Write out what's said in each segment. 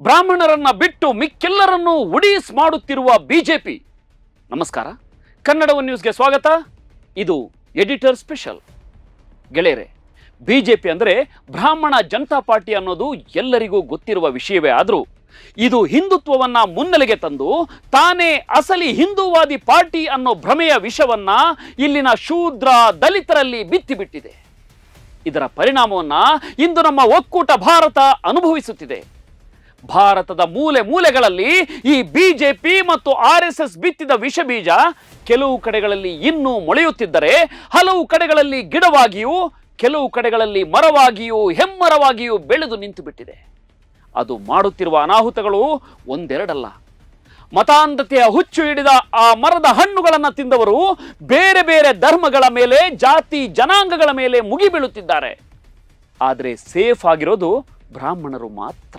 ಬ್ರಾಹ್ಮಣರನ್ನ ಬಿಟ್ಟು ಮಿಕ್ಕೆಲ್ಲರನ್ನೂ ಉಡೀಸ್ ಮಾಡುತ್ತಿರುವ ಬಿಜೆಪಿ ನಮಸ್ಕಾರ ಕನ್ನಡ ಒನ್ ನ್ಯೂಸ್ಗೆ ಸ್ವಾಗತ ಇದು ಎಡಿಟರ್ ಸ್ಪೆಷಲ್ ಗೆಳೆಯರೆ ಬಿಜೆಪಿ ಅಂದರೆ ಬ್ರಾಹ್ಮಣ ಜನತಾ ಪಾರ್ಟಿ ಅನ್ನೋದು ಎಲ್ಲರಿಗೂ ಗೊತ್ತಿರುವ ವಿಷಯವೇ ಆದರೂ ಇದು ಹಿಂದುತ್ವವನ್ನ ಮುನ್ನೆಲೆಗೆ ತಂದು ತಾನೇ ಅಸಲಿ ಹಿಂದೂವಾದಿ ಪಾರ್ಟಿ ಅನ್ನೋ ಭ್ರಮೆಯ ವಿಷವನ್ನ ಇಲ್ಲಿನ ಶೂದ್ರ ದಲಿತರಲ್ಲಿ ಬಿತ್ತಿಬಿಟ್ಟಿದೆ ಇದರ ಪರಿಣಾಮವನ್ನ ಇಂದು ನಮ್ಮ ಒಕ್ಕೂಟ ಭಾರತ ಅನುಭವಿಸುತ್ತಿದೆ ಭಾರತದ ಮೂಲೆ ಮೂಲೆಗಳಲ್ಲಿ ಈ ಬಿಜೆಪಿ ಮತ್ತು ಆರ್ ಎಸ್ ಎಸ್ ಬಿತ್ತಿದ ವಿಷ ಬೀಜ ಕೆಲವು ಕಡೆಗಳಲ್ಲಿ ಇನ್ನೂ ಮೊಳೆಯುತ್ತಿದ್ದರೆ ಹಲವು ಕಡೆಗಳಲ್ಲಿ ಗಿಡವಾಗಿಯೂ ಕೆಲವು ಕಡೆಗಳಲ್ಲಿ ಮರವಾಗಿಯೂ ಹೆಮ್ಮರವಾಗಿಯೂ ಬೆಳೆದು ನಿಂತು ಬಿಟ್ಟಿದೆ ಅದು ಮಾಡುತ್ತಿರುವ ಅನಾಹುತಗಳು ಒಂದೆರಡಲ್ಲ ಮತಾಂಧತೆಯ ಹುಚ್ಚು ಹಿಡಿದ ಆ ಮರದ ಹಣ್ಣುಗಳನ್ನು ತಿಂದವರು ಬೇರೆ ಬೇರೆ ಧರ್ಮಗಳ ಮೇಲೆ ಜಾತಿ ಜನಾಂಗಗಳ ಮೇಲೆ ಮುಗಿಬೀಳುತ್ತಿದ್ದಾರೆ ಆದರೆ ಸೇಫ್ ಆಗಿರೋದು ಬ್ರಾಹ್ಮಣರು ಮಾತ್ರ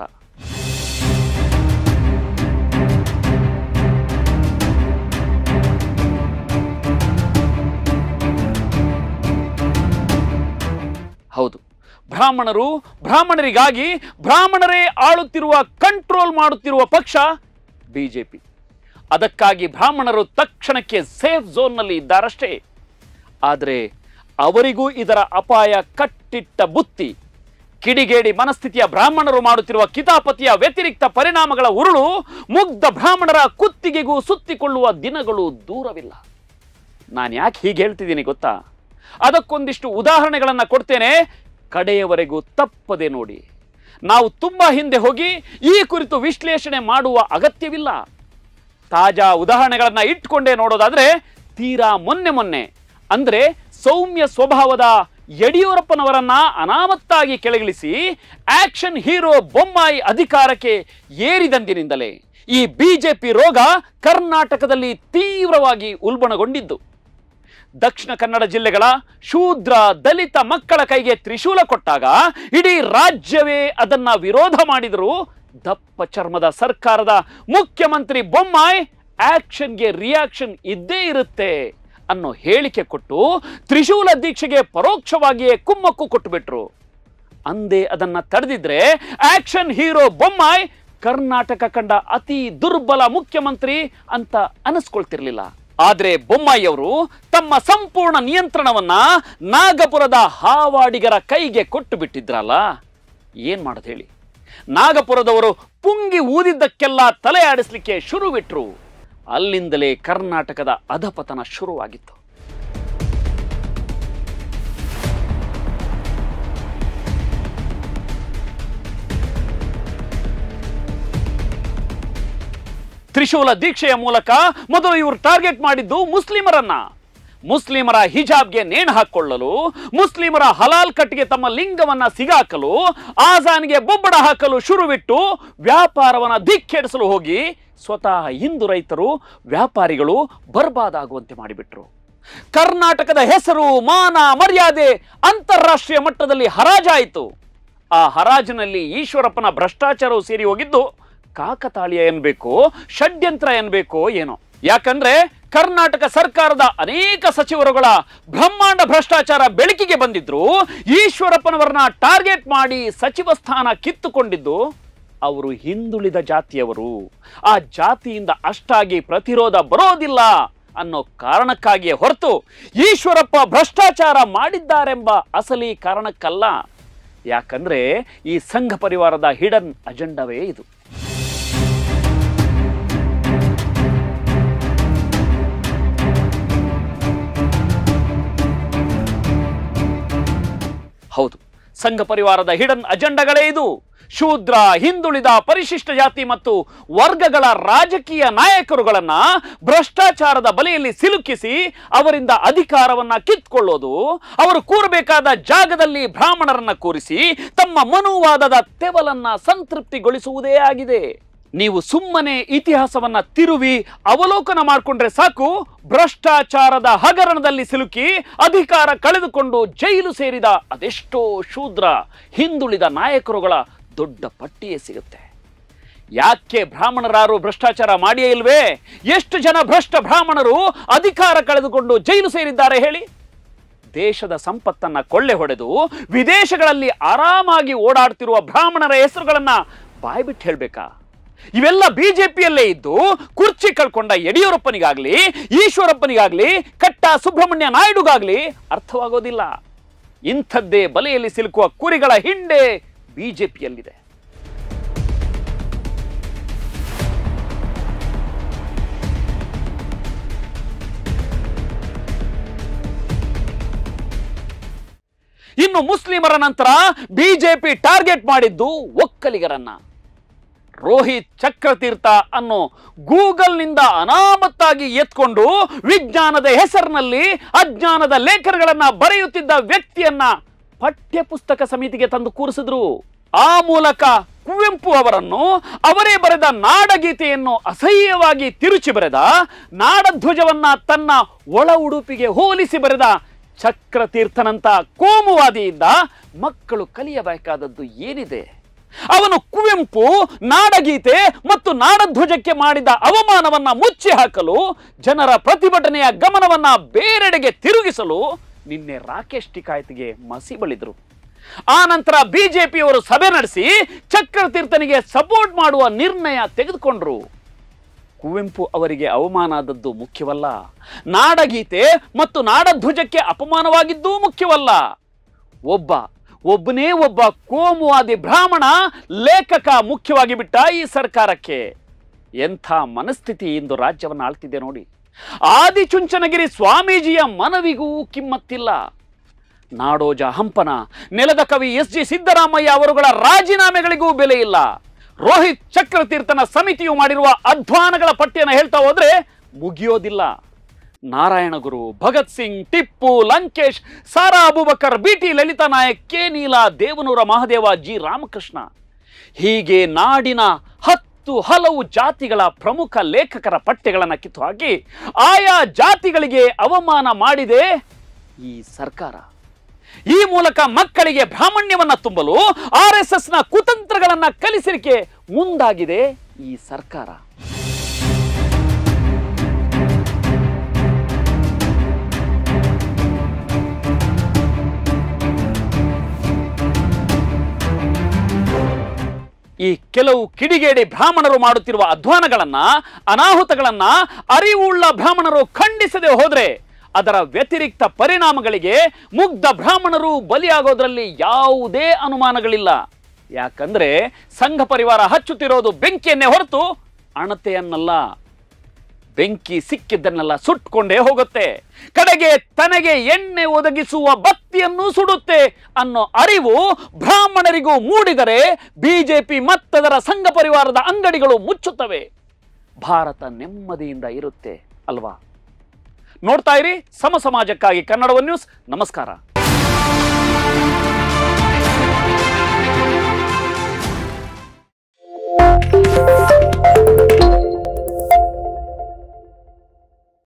ಹೌದು ಬ್ರಾಹ್ಮಣರು ಬ್ರಾಹ್ಮಣರಿಗಾಗಿ ಬ್ರಾಹ್ಮಣರೇ ಆಳುತ್ತಿರುವ ಕಂಟ್ರೋಲ್ ಮಾಡುತ್ತಿರುವ ಪಕ್ಷ ಬಿಜೆಪಿ ಅದಕ್ಕಾಗಿ ಬ್ರಾಹ್ಮಣರು ತಕ್ಷಣಕ್ಕೆ ಸೇಫ್ ಝೋನ್ನಲ್ಲಿ ಇದ್ದಾರಷ್ಟೇ ಆದರೆ ಅವರಿಗೂ ಇದರ ಅಪಾಯ ಕಟ್ಟಿಟ್ಟ ಬುತ್ತಿ ಕಿಡಿಗೇಡಿ ಮನಸ್ಥಿತಿಯ ಬ್ರಾಹ್ಮಣರು ಮಾಡುತ್ತಿರುವ ಕಿತಾಪತಿಯ ವ್ಯತಿರಿಕ್ತ ಪರಿಣಾಮಗಳ ಉರುಳು ಮುಗ್ಧ ಬ್ರಾಹ್ಮಣರ ಕುತ್ತಿಗೆಗೂ ಸುತ್ತಿಕೊಳ್ಳುವ ದಿನಗಳು ದೂರವಿಲ್ಲ ನಾನು ಯಾಕೆ ಹೀಗೆ ಹೇಳ್ತಿದ್ದೀನಿ ಗೊತ್ತಾ ಅದಕ್ಕೊಂದಿಷ್ಟು ಉದಾಹರಣೆಗಳನ್ನು ಕೊಡ್ತೇನೆ ಕಡೆಯವರೆಗೂ ತಪ್ಪದೆ ನೋಡಿ ನಾವು ತುಂಬಾ ಹಿಂದೆ ಹೋಗಿ ಈ ಕುರಿತು ವಿಶ್ಲೇಷಣೆ ಮಾಡುವ ಅಗತ್ಯವಿಲ್ಲ ತಾಜಾ ಉದಾಹರಣೆಗಳನ್ನ ಇಟ್ಕೊಂಡೇ ನೋಡೋದಾದ್ರೆ ತೀರಾ ಮೊನ್ನೆ ಮೊನ್ನೆ ಅಂದ್ರೆ ಸೌಮ್ಯ ಸ್ವಭಾವದ ಯಡಿಯೂರಪ್ಪನವರನ್ನ ಅನಾಮತ್ತಾಗಿ ಕೆಳಗಿಳಿಸಿ ಆಕ್ಷನ್ ಹೀರೋ ಬೊಮ್ಮಾಯಿ ಅಧಿಕಾರಕ್ಕೆ ಏರಿದಂದಿನಿಂದಲೇ ಈ ಬಿಜೆಪಿ ರೋಗ ಕರ್ನಾಟಕದಲ್ಲಿ ತೀವ್ರವಾಗಿ ಉಲ್ಬಣಗೊಂಡಿದ್ದು ದಕ್ಷಿಣ ಕನ್ನಡ ಜಿಲ್ಲೆಗಳ ಶೂದ್ರ ದಲಿತ ಮಕ್ಕಳ ಕೈಗೆ ತ್ರಿಶೂಲ ಕೊಟ್ಟಾಗ ಇಡೀ ರಾಜ್ಯವೇ ಅದನ್ನ ವಿರೋಧ ಮಾಡಿದರು ದಪ್ಪ ಚರ್ಮದ ಸರ್ಕಾರದ ಮುಖ್ಯಮಂತ್ರಿ ಬೊಮ್ಮಾಯಿ ಆಕ್ಷನ್ಗೆ ರಿಯಾಕ್ಷನ್ ಇದ್ದೇ ಇರುತ್ತೆ ಅನ್ನೋ ಹೇಳಿಕೆ ಕೊಟ್ಟು ತ್ರಿಶೂಲ ದೀಕ್ಷೆಗೆ ಪರೋಕ್ಷವಾಗಿಯೇ ಕುಮ್ಮಕ್ಕು ಕೊಟ್ಟುಬಿಟ್ರು ಅಂದೇ ಅದನ್ನ ತಡೆದಿದ್ರೆ ಆಕ್ಷನ್ ಹೀರೋ ಬೊಮ್ಮಾಯಿ ಕರ್ನಾಟಕ ಕಂಡ ಅತಿ ದುರ್ಬಲ ಮುಖ್ಯಮಂತ್ರಿ ಅಂತ ಅನಿಸ್ಕೊಳ್ತಿರ್ಲಿಲ್ಲ ಆದ್ರೆ ಬೊಮ್ಮಾಯಿಯವರು ತಮ್ಮ ಸಂಪೂರ್ಣ ನಿಯಂತ್ರಣವನ್ನ ನಾಗಪುರದ ಹಾವಾಡಿಗರ ಕೈಗೆ ಕೊಟ್ಟು ಬಿಟ್ಟಿದ್ರಲ್ಲ ಏನ್ ಮಾಡೋದು ಹೇಳಿ ನಾಗಪುರದವರು ಪುಂಗಿ ಊದಿದ್ದಕ್ಕೆಲ್ಲ ತಲೆ ಆಡಿಸ್ಲಿಕ್ಕೆ ಶುರುವಿಟ್ರು ಅಲ್ಲಿಂದಲೇ ಕರ್ನಾಟಕದ ಅಧಪತನ ಶುರುವಾಗಿತ್ತು ತ್ರಿಶೂಲ ದೀಕ್ಷೆಯ ಮೂಲಕ ಮೊದಲು ಇವರು ಟಾರ್ಗೆಟ್ ಮಾಡಿದ್ದು ಮುಸ್ಲಿಮರನ್ನ ಮುಸ್ಲಿಮರ ಹಿಜಾಬ್ಗೆ ನೇಣು ಹಾಕೊಳ್ಳಲು ಮುಸ್ಲಿಮರ ಹಲಾಲ್ ಕಟ್ಗೆ ತಮ್ಮ ಲಿಂಗವನ್ನ ಸಿಗಾಕಲು ಆಜಾನ್ಗೆ ಬೊಬ್ಬಡ ಹಾಕಲು ಶುರುವಿಟ್ಟು ವ್ಯಾಪಾರವನ್ನ ದಿಕ್ಕೆಡಿಸಲು ಹೋಗಿ ಸ್ವತಃ ಹಿಂದೂ ರೈತರು ವ್ಯಾಪಾರಿಗಳು ಬರ್ಬಾದಾಗುವಂತೆ ಮಾಡಿಬಿಟ್ರು ಕರ್ನಾಟಕದ ಹೆಸರು ಮಾನ ಮರ್ಯಾದೆ ಅಂತಾರಾಷ್ಟ್ರೀಯ ಮಟ್ಟದಲ್ಲಿ ಹರಾಜಾಯಿತು ಆ ಹರಾಜಿನಲ್ಲಿ ಈಶ್ವರಪ್ಪನ ಭ್ರಷ್ಟಾಚಾರವು ಸೇರಿ ಹೋಗಿದ್ದು ಕಾಕತಾಳೀಯ ಎನ್ಬೇಕೋ ಷಡ್ಯಂತ್ರ ಎನ್ಬೇಕೋ ಏನೋ ಯಾಕಂದ್ರೆ ಕರ್ನಾಟಕ ಸರ್ಕಾರದ ಅನೇಕ ಸಚಿವರುಗಳ ಬ್ರಹ್ಮಾಂಡ ಭ್ರಷ್ಟಾಚಾರ ಬೆಳಕಿಗೆ ಬಂದಿದ್ರು ಈಶ್ವರಪ್ಪನವರನ್ನ ಟಾರ್ಗೆಟ್ ಮಾಡಿ ಸಚಿವ ಸ್ಥಾನ ಕಿತ್ತುಕೊಂಡಿದ್ದು ಅವರು ಹಿಂದುಳಿದ ಜಾತಿಯವರು ಆ ಜಾತಿಯಿಂದ ಅಷ್ಟಾಗಿ ಪ್ರತಿರೋಧ ಬರೋದಿಲ್ಲ ಅನ್ನೋ ಕಾರಣಕ್ಕಾಗಿಯೇ ಹೊರತು ಈಶ್ವರಪ್ಪ ಭ್ರಷ್ಟಾಚಾರ ಮಾಡಿದ್ದಾರೆಂಬ ಅಸಲಿ ಕಾರಣಕ್ಕಲ್ಲ ಯಾಕಂದ್ರೆ ಈ ಸಂಘ ಪರಿವಾರದ ಹಿಡನ್ ಅಜೆಂಡವೇ ಇದು ಹೌದು ಸಂಘ ಪರಿವಾರದ ಹಿಡನ್ ಅಜೆಂಡಗಳೇ ಇದು ಶೂದ್ರ ಹಿಂದುಳಿದ ಪರಿಶಿಷ್ಟ ಜಾತಿ ಮತ್ತು ವರ್ಗಗಳ ರಾಜಕೀಯ ನಾಯಕರುಗಳನ್ನ ಭ್ರಷ್ಟಾಚಾರದ ಬಲೆಯಲ್ಲಿ ಸಿಲುಕಿಸಿ ಅವರಿಂದ ಅಧಿಕಾರವನ್ನ ಕಿತ್ಕೊಳ್ಳೋದು ಅವರು ಕೂರಬೇಕಾದ ಜಾಗದಲ್ಲಿ ಬ್ರಾಹ್ಮಣರನ್ನ ಕೂರಿಸಿ ತಮ್ಮ ಮನುವಾದದ ತೆವಲನ್ನ ಸಂತೃಪ್ತಿಗೊಳಿಸುವುದೇ ಆಗಿದೆ ನೀವು ಸುಮ್ಮನೆ ಇತಿಹಾಸವನ್ನ ತಿರುವಿ ಅವಲೋಕನ ಮಾಡಿಕೊಂಡ್ರೆ ಸಾಕು ಭ್ರಷ್ಟಾಚಾರದ ಹಗರಣದಲ್ಲಿ ಸಿಲುಕಿ ಅಧಿಕಾರ ಕಳೆದುಕೊಂಡು ಜೈಲು ಸೇರಿದ ಅದೆಷ್ಟೋ ಶೂದ್ರ ಹಿಂದುಳಿದ ನಾಯಕರುಗಳ ದೊಡ್ಡ ಪಟ್ಟಿಯೇ ಸಿಗುತ್ತೆ ಯಾಕೆ ಬ್ರಾಹ್ಮಣರಾರು ಭ್ರಷ್ಟಾಚಾರ ಮಾಡಿಯೇ ಇಲ್ವೇ ಎಷ್ಟು ಜನ ಭ್ರಷ್ಟ ಬ್ರಾಹ್ಮಣರು ಅಧಿಕಾರ ಕಳೆದುಕೊಂಡು ಜೈಲು ಸೇರಿದ್ದಾರೆ ಹೇಳಿ ದೇಶದ ಸಂಪತ್ತನ್ನ ಕೊಳ್ಳೆ ಹೊಡೆದು ವಿದೇಶಗಳಲ್ಲಿ ಆರಾಮಾಗಿ ಓಡಾಡ್ತಿರುವ ಬ್ರಾಹ್ಮಣರ ಹೆಸರುಗಳನ್ನ ಬಾಯ್ ಬಿಟ್ಟು ಹೇಳ್ಬೇಕಾ ಇವೆಲ್ಲ ಬಿಜೆಪಿಯಲ್ಲೇ ಇದ್ದು ಕುರ್ಚಿ ಕಳ್ಕೊಂಡ ಯಡಿಯೂರಪ್ಪನಿಗಾಗ್ಲಿ ಈಶ್ವರಪ್ಪನಿಗಾಗ್ಲಿ ಕಟ್ಟ ಸುಬ್ರಹ್ಮಣ್ಯ ನಾಯ್ಡುಗಾಗ್ಲಿ ಅರ್ಥವಾಗೋದಿಲ್ಲ ಇಂಥದ್ದೇ ಬಲೆಯಲ್ಲಿ ಸಿಲುಕುವ ಕುರಿಗಳ ಹಿಂಡೆ ಬಿಜೆಪಿಯಲ್ಲಿದೆ ಇನ್ನು ಮುಸ್ಲಿಮರ ನಂತರ ಬಿಜೆಪಿ ಟಾರ್ಗೆಟ್ ಮಾಡಿದ್ದು ಒಕ್ಕಲಿಗರನ್ನ ರೋಹಿತ್ ಚಕ್ರತೀರ್ಥ ಅನ್ನೋ ಗೂಗಲ್ನಿಂದ ಅನಾಮತ್ತಾಗಿ ಎತ್ಕೊಂಡು ವಿಜ್ಞಾನದ ಹೆಸರಿನಲ್ಲಿ ಅಜ್ಞಾನದ ಲೇಖನಗಳನ್ನ ಬರೆಯುತ್ತಿದ್ದ ವ್ಯಕ್ತಿಯನ್ನ ಪಠ್ಯ ಪುಸ್ತಕ ಸಮಿತಿಗೆ ತಂದು ಕೂರಿಸಿದ್ರು ಆ ಮೂಲಕ ಕುವೆಂಪು ಅವರನ್ನು ಅವರೇ ಬರೆದ ನಾಡಗೀತೆಯನ್ನು ಅಸಹ್ಯವಾಗಿ ತಿರುಚಿ ಬರೆದ ನಾಡಧ್ವಜವನ್ನ ತನ್ನ ಒಳ ಉಡುಪಿಗೆ ಹೋಲಿಸಿ ಬರೆದ ಚಕ್ರತೀರ್ಥನಂತ ಕೋಮುವಾದಿಯಿಂದ ಮಕ್ಕಳು ಕಲಿಯಬೇಕಾದದ್ದು ಏನಿದೆ ಅವನು ಕುವೆಂಪು ನಾಡಗೀತೆ ಮತ್ತು ನಾಡಧ್ವಜಕ್ಕೆ ಮಾಡಿದ ಅವಮಾನವನ್ನ ಮುಚ್ಚಿ ಹಾಕಲು ಜನರ ಪ್ರತಿಭಟನೆಯ ಗಮನವನ್ನ ಬೇರೆಡೆಗೆ ತಿರುಗಿಸಲು ನಿನ್ನೆ ರಾಕೇಶ್ ಟಿಕಾಯತ್ಗೆ ಮಸಿ ಬಳಿದ್ರು ಆ ನಂತರ ಬಿಜೆಪಿಯವರು ಸಭೆ ನಡೆಸಿ ಚಕ್ರತೀರ್ಥನಿಗೆ ಸಪೋರ್ಟ್ ಮಾಡುವ ನಿರ್ಣಯ ತೆಗೆದುಕೊಂಡ್ರು ಕುವೆಂಪು ಅವರಿಗೆ ಅವಮಾನ ಆದದ್ದು ಮುಖ್ಯವಲ್ಲ ನಾಡಗೀತೆ ಮತ್ತು ನಾಡಧ್ವಜಕ್ಕೆ ಅಪಮಾನವಾಗಿದ್ದೂ ಮುಖ್ಯವಲ್ಲ ಒಬ್ಬ ಒಬ್ಬನೇ ಒಬ್ಬ ಕೋಮುವಾದಿ ಬ್ರಾಹ್ಮಣ ಲೇಖಕ ಮುಖ್ಯವಾಗಿ ಬಿಟ್ಟ ಈ ಸರ್ಕಾರಕ್ಕೆ ಎಂಥ ಮನಸ್ಥಿತಿ ಇಂದು ರಾಜ್ಯವನ್ನು ಆಳ್ತಿದೆ ನೋಡಿ ಆದಿಚುಂಚನಗಿರಿ ಸ್ವಾಮೀಜಿಯ ಮನವಿಗೂ ಕಿಮ್ಮತ್ತಿಲ್ಲ ನಾಡೋಜ ಹಂಪನ ನೆಲದ ಕವಿ ಎಸ್ ಜಿ ಸಿದ್ದರಾಮಯ್ಯ ಅವರುಗಳ ರಾಜೀನಾಮೆಗಳಿಗೂ ಬೆಲೆ ಇಲ್ಲ ರೋಹಿತ್ ಚಕ್ರತೀರ್ಥನ ಸಮಿತಿಯು ಮಾಡಿರುವ ಅಧ್ವಾನಗಳ ಪಟ್ಟಿಯನ್ನು ಹೇಳ್ತಾ ಹೋದ್ರೆ ಮುಗಿಯೋದಿಲ್ಲ Narayanaguru Bhagat Singh Tipu Lankesh Sara Abubakar B T Lalitha Nayak K Neela Devanur Mahadeva G Ramakrishna ಹೀಗೆ ನಾಡಿನ ಹತ್ತು ಹಲವು ಜಾತಿಗಳ ಪ್ರಮುಖ ಲೇಖಕರ ಪಠ್ಯಗಳನ್ನು ಕಿತ್ತು ಹಾಕಿ ಆಯಾ ಜಾತಿಗಳಿಗೆ ಅವಮಾನ ಮಾಡಿದೆ ಈ ಸರ್ಕಾರ ಈ ಮೂಲಕ ಮಕ್ಕಳಿಗೆ ಬ್ರಾಹ್ಮಣ್ಯವನ್ನ ತುಂಬಲು ಆರ್ ಎಸ್ ಎಸ್ ನ ಕುತಂತ್ರಗಳನ್ನ ಕಲಿಸಲಿಕ್ಕೆ ಮುಂದಾಗಿದೆ ಈ ಸರ್ಕಾರ ಈ ಕೆಲವು ಕಿಡಿಗೇಡಿ ಬ್ರಾಹ್ಮಣರು ಮಾಡುತ್ತಿರುವ ಅಧ್ವಾನಗಳನ್ನ ಅನಾಹುತಗಳನ್ನ ಅರಿವುಳ್ಳ ಬ್ರಾಹ್ಮಣರು ಖಂಡಿಸದೆ ಹೋದ್ರೆ ಅದರ ವ್ಯತಿರಿಕ್ತ ಪರಿಣಾಮಗಳಿಗೆ ಮುಗ್ಧ ಬ್ರಾಹ್ಮಣರು ಬಲಿಯಾಗೋದ್ರಲ್ಲಿ ಯಾವುದೇ ಅನುಮಾನಗಳಿಲ್ಲ ಯಾಕಂದ್ರೆ ಸಂಘ ಪರಿವಾರ ಹಚ್ಚುತ್ತಿರೋದು ಬೆಂಕಿಯನ್ನೇ ಹೊರತು ಅಣತೆಯನ್ನಲ್ಲ ಬೆಂಕಿ ಸಿಕ್ಕಿದ್ದನ್ನೆಲ್ಲ ಸುಟ್ಕೊಂಡೇ ಹೋಗುತ್ತೆ ಕಡೆಗೆ ತನಗೆ ಎಣ್ಣೆ ಒದಗಿಸುವ ಬತ್ತಿಯನ್ನು ಸುಡುತ್ತೆ ಅನ್ನೋ ಅರಿವು ಬ್ರಾಹ್ಮಣರಿಗೂ ಮೂಡಿದರೆ ಬಿಜೆಪಿ ಮತ್ತದರ ಸಂಘ ಪರಿವಾರದ ಅಂಗಡಿಗಳು ಮುಚ್ಚುತ್ತವೆ ಭಾರತ ನೆಮ್ಮದಿಯಿಂದ ಇರುತ್ತೆ ಅಲ್ವಾ ನೋಡ್ತಾ ಇರಿ ಸಮ ಸಮಾಜಕ್ಕಾಗಿ ಕನ್ನಡವ ನ್ಯೂಸ್ ನಮಸ್ಕಾರ